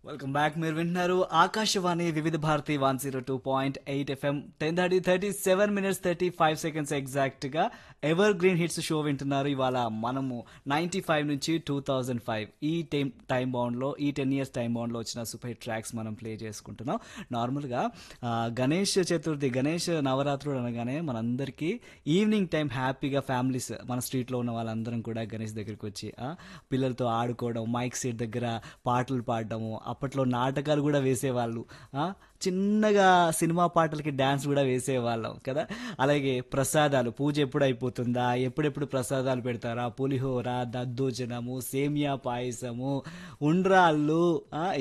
welcome back మీరు వింటున్నారు Akashvani Vividh Bharati one zero two point eight FM ten thirty thirty seven minutes thirty five seconds exact గా evergreen hits show వింటున్నారు ఇవాళ మనము ninety five నుంచి two thousand five ఈ time time bound లో ఈ టెన్ ఇయర్స్ టైం బౌండ్ లో వచ్చిన సూపర్ హిట్ ట్రాక్స్ మనం ప్లే చేసుకుంటున్నాం నార్మల్ గా ఆ, గణేష్ చతుర్థి గణేష్ నవరాత్రుడు అనగానే మనందరికీ ఈవినింగ్ టైం హ్యాపీగా ఫ్యామిలీస్ మన స్ట్రీట్ లో ఉన్న వాళ్ళందరం కూడా గణేష్ దగ్గరికి వచ్చి ఆ, పిల్లలతో ఆడుకోవడం మైక్ సీట్ దగ్గర పాటలు పాడడము అప్పట్లో నాటకాలు కూడా వేసేవాళ్ళు ఆ, చిన్నగా సినిమా పాటలకి డాన్స్ కూడా వేసేవాళ్ళం కదా అలాగే ప్రసాదాలు పూజ ఎప్పుడు అయిపోతుందా ఎప్పుడెప్పుడు ప్రసాదాలు పెడతారా పులిహోర దద్దోజనము సేమియా పాయసము ఉండ్రాళ్ళు ఆ,